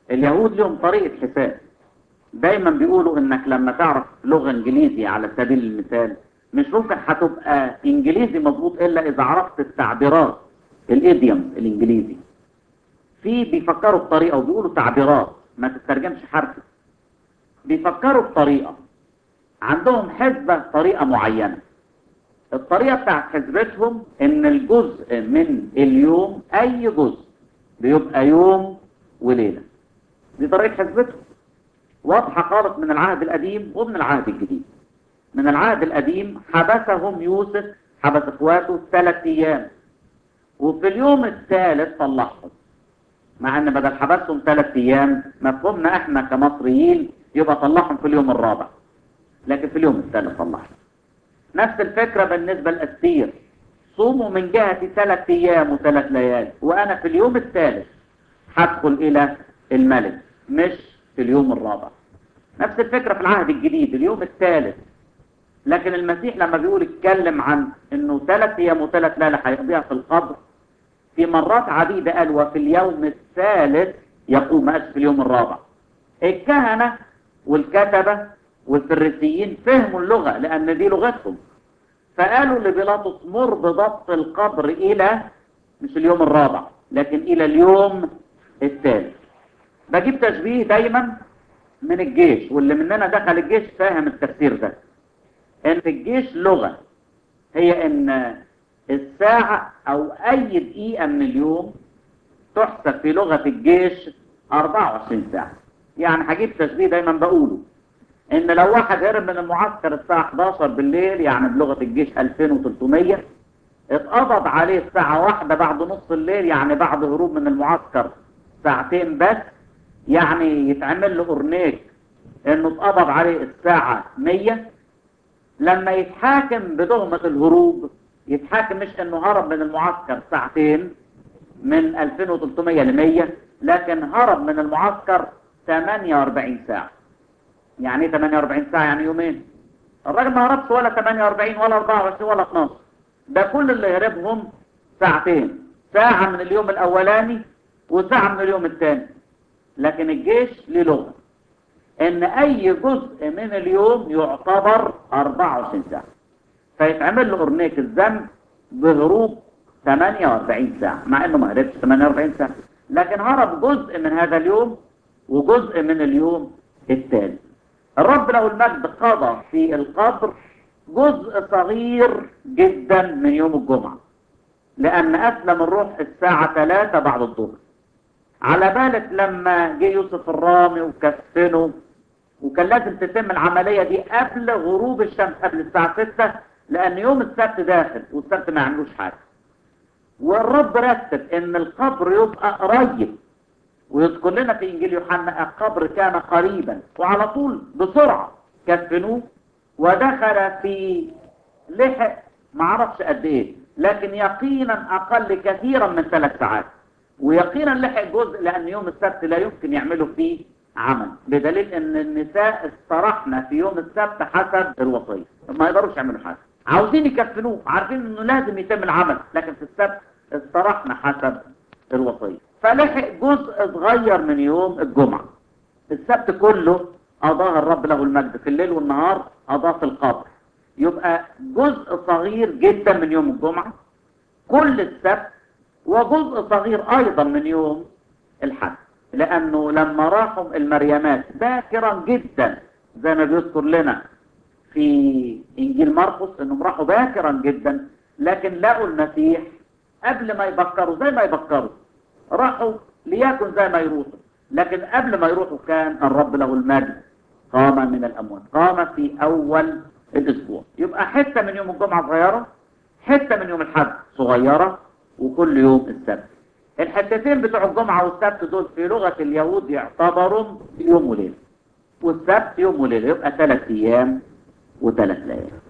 اليهود لهم طريقة حساب دايما بيقولوا انك لما تعرف لغة انجليزي على سبيل المثال مش ممكن هتبقى انجليزي مظبوط الا اذا عرفت التعبيرات الايديوم الانجليزي في بيفكروا بطريقة وبيقولوا تعبيرات ما تترجمش حرفي بيفكروا بطريقة عندهم حسبة طريقة معينة الطريقة بتاعت حسبتهم ان الجزء من اليوم اي جزء بيبقى يوم وليلة دي طريقة حسبتهم واضحة خالص من العهد القديم ومن العهد الجديد من العهد القديم حبسهم يوسف حبس اخواته ثلاث ايام وفي اليوم الثالث طلعهم مع ان بدل حبسهم ثلاث ايام مفهومنا احنا كمصريين يبقى طلعهم في اليوم الرابع لكن في اليوم الثالث طلعهم نفس الفكرة بالنسبة للأسير صوموا من جهة ثلاث أيام وثلاث ليالي وأنا في اليوم الثالث هدخل إلى الملك مش في اليوم الرابع نفس الفكرة في العهد الجديد اليوم الثالث لكن المسيح لما بيقول اتكلم عن انه ثلاث ايام وثلاث ليالي هيقضيها في القبر في مرات عديدة قال وفي اليوم الثالث يقوم مش في اليوم الرابع الكهنة والكتبة والفريسيين فهموا اللغة لأن دي لغتهم فقالوا لبيلاطس مر بضبط القبر إلى مش اليوم الرابع لكن إلى اليوم الثالث بجيب تشبيه دايما من الجيش واللي مننا دخل الجيش فاهم التفسير ده ان الجيش لغة هي ان الساعة او اي دقيقة من اليوم تحسب في لغة الجيش 24 ساعة يعني هجيب تشبيه دايما بقوله ان لو واحد هرب من المعسكر الساعة 11 بالليل يعني بلغة الجيش 2300 اتقبض عليه الساعة واحدة بعد نص الليل يعني بعد هروب من المعسكر ساعتين بس يعني يتعمل له اورنيك انه اتقبض عليه الساعة 100 لما يتحاكم بتهمة الهروب يتحاكم مش انه هرب من المعسكر ساعتين من 2300 ل 100 لكن هرب من المعسكر 48 ساعة يعني ايه 48 ساعة يعني يومين الراجل ما هربش ولا 48 ولا 24 ولا 12 ده كل اللي هربهم ساعتين ساعة من اليوم الاولاني وساعة من اليوم الثاني لكن الجيش ليه لغة ان اي جزء من اليوم يعتبر 24 ساعة فيتعمل له اورنيك الذنب بهروب 48 ساعة مع انه ما هربش 48 ساعة لكن هرب جزء من هذا اليوم وجزء من اليوم الثاني الرب له المجد قضى في القبر جزء صغير جدا من يوم الجمعة لأن أسلم الروح الساعة 3 بعد الظهر على بالك لما جه يوسف الرامي وكفنه وكان لازم تتم العملية دي قبل غروب الشمس قبل الساعة 6 لأن يوم السبت داخل والسبت ما يعملوش حاجة والرب رتب إن القبر يبقى قريب ويذكر لنا في إنجيل يوحنا القبر كان قريبا وعلى طول بسرعة كفنوه ودخل في لحق معرفش قد إيه لكن يقينا أقل كثيرا من ثلاث ساعات ويقينا لحق جزء لأن يوم السبت لا يمكن يعملوا فيه عمل بدليل ان النساء استرحنا في يوم السبت حسب الوصية ما يقدروش يعملوا حاجة عاوزين يكفنوه عارفين انه لازم يتم العمل لكن في السبت استرحنا حسب الوصية فلحق جزء صغير من يوم الجمعة السبت كله قضاه الرب له المجد في الليل والنهار قضاه في القبر يبقى جزء صغير جدا من يوم الجمعة كل السبت وجزء صغير ايضا من يوم الحد لانه لما راحوا المريمات باكرا جدا زي ما بيذكر لنا في انجيل مرقس انهم راحوا باكرا جدا لكن لقوا المسيح قبل ما يبكروا زي ما يبكروا راحوا ليكن زي ما يروحوا لكن قبل ما يروحوا كان الرب له المجد قام من الاموات قام في اول الاسبوع يبقى حته من يوم الجمعه صغيره حته من يوم الحد صغيره وكل يوم السبت الحتتين بتوع الجمعة والسبت دول في لغة اليهود يعتبروا يوم وليلة والسبت يوم وليلة يبقى ثلاث أيام وثلاث ليالي